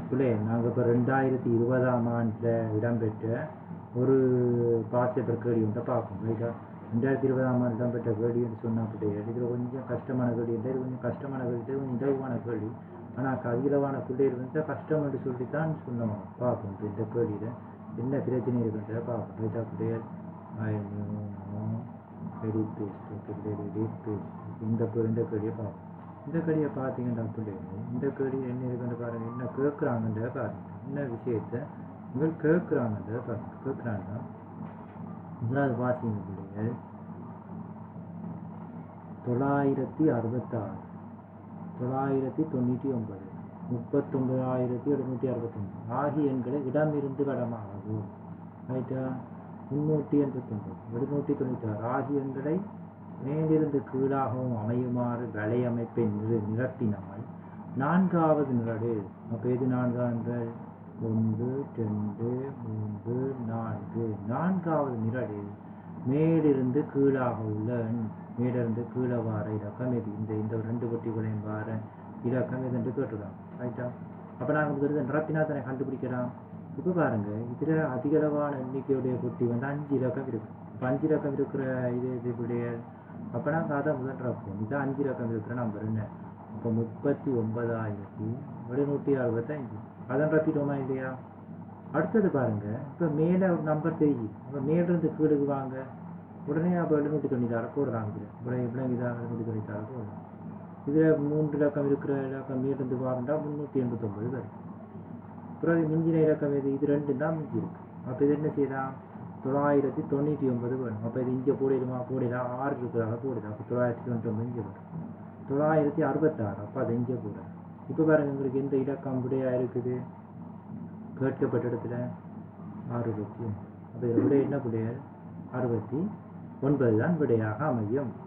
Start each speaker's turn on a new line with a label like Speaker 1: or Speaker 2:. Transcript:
Speaker 1: பிள்ளை நாங்கள் இப்போ ரெண்டாயிரத்தி இருபதாம் ஆண்டில் இடம்பெற்ற ஒரு பாசியப்பர் கேள்வி ஒன்றை பார்ப்போம் ரைட்டா ரெண்டாயிரத்தி இருபதாம் ஆண்டு இடம்பெற்ற கேள்வின்னு சொன்னால் பிள்ளைய இதில் கொஞ்சம் கஷ்டமான கேள்வி இல்லை இது கொஞ்சம் கஷ்டமான கேள்வி இது கொஞ்சம் இலகுவான கேள்வி ஆனால் கவிலவான பிள்ளைகள் வந்து கஷ்டம்னு சொல்லி தான் சொன்னோம் பார்ப்போம் இப்போ இந்த கேள்வியில் என்ன பிரச்சனை இருக்குன்றத பார்ப்போம் ரைட்டா பிள்ளையர் எடிட் பேஸ்ட் எடிட் பேஸ்ட் இந்த கே- இந்த கேள்வியை பார்ப்போம் இந்த கடியை பார்த்தீங்கன்னா பிள்ளைங்க இந்த கடி என்ன இருக்குன்னு பாருங்க என்ன கேட்குறாங்கன்றத பாருங்க என்ன விஷயத்த இவங்க கேட்குறாங்கன்றத பாருங்க கேட்குறாங்கன்னா முதலாவது வாசிங்க பிள்ளைகள் தொள்ளாயிரத்தி அறுபத்தாறு தொள்ளாயிரத்தி தொண்ணூற்றி ஒன்பது முப்பத்தொன்பதாயிரத்தி எழுநூற்றி அறுபத்தொன்பது ஆகிய எண்களை இடமிருந்து வடமாகவும் ரைட்டா முன்னூற்றி எண்பத்தொன்பது எழுநூற்றி தொண்ணூற்றி ஆகிய எண்களை மேலிருந்து கீழாகவும் அமையுமாறு வலையமைப்பை நிறு நிரப்பினால் நான்காவது நிரடு அப்போ எது நான்காவது ஒன்று ரெண்டு மூன்று நான்கு நான்காவது நிரடு மேலிருந்து கீழாக உள்ள எண் மேலிருந்து கீழே வார இலக்கம் எது இந்த இந்த ரெண்டு குட்டிகளையும் வார இலக்கம் எது என்று கேட்டுருக்காங்க ரைட்டா அப்போ நாங்கள் முதல்ல நிரப்பினா தானே கண்டுபிடிக்கலாம் இப்போ பாருங்க இதில் அதிகளவான எண்ணிக்கையுடைய குட்டி வந்து அஞ்சு இலக்கம் இருக்கு இப்போ அஞ்சு இலக்கம் இருக்கிற இது இதுடைய அப்போ நாங்கள் அதை முதல் நிரப்புவோம் இது அஞ்சு இலக்கம் இருக்கிற நம்பர் என்ன அப்போ முப்பத்தி ஒன்பதாயிரத்தி எழுநூற்றி அறுபத்தஞ்சு அதை நிரப்பிட்டோமா இல்லையா அடுத்தது பாருங்க இப்போ மேலே ஒரு நம்பர் தெரியுது அப்போ மேலிருந்து கீழுக்கு வாங்க உடனே அப்போ எழுநூற்றி தொண்ணூத்தாறு போடுறாங்க இதில் உடனே எப்படி இதாக எழுநூற்றி தொண்ணூத்தாறு போடுறோம் இதில் மூன்று இலக்கம் இருக்கிற இலக்கம் மேலிருந்து வாரண்டா முந்நூற்றி எண்பத்தொம்பது வரும் பிறகு மிஞ்சின இலக்கம் எது இது ரெண்டு தான் மிஞ்சி இருக்கு அப்போ இது என்ன செய்யலாம் தொள்ளாயிரத்தி தொண்ணூற்றி ஒன்பது வரும் அப்போ இது இங்கே போடிடுமா போடலாம் ஆறு இருக்கிறாங்க போடுது அப்போ தொள்ளாயிரத்தி தொண்ணூற்றி ஒன்பது இங்கே வரும் தொள்ளாயிரத்தி அறுபத்தாறு அப்போ அது இங்கே போடுறேன் இப்போ பாருங்க உங்களுக்கு எந்த இலக்கம் விடையா இருக்குது கேட்கப்பட்ட இடத்துல அறுபத்தி அப்போ இதில் விடை என்ன விடையார் அறுபத்தி ஒன்பது தான் விடையாக அமையும்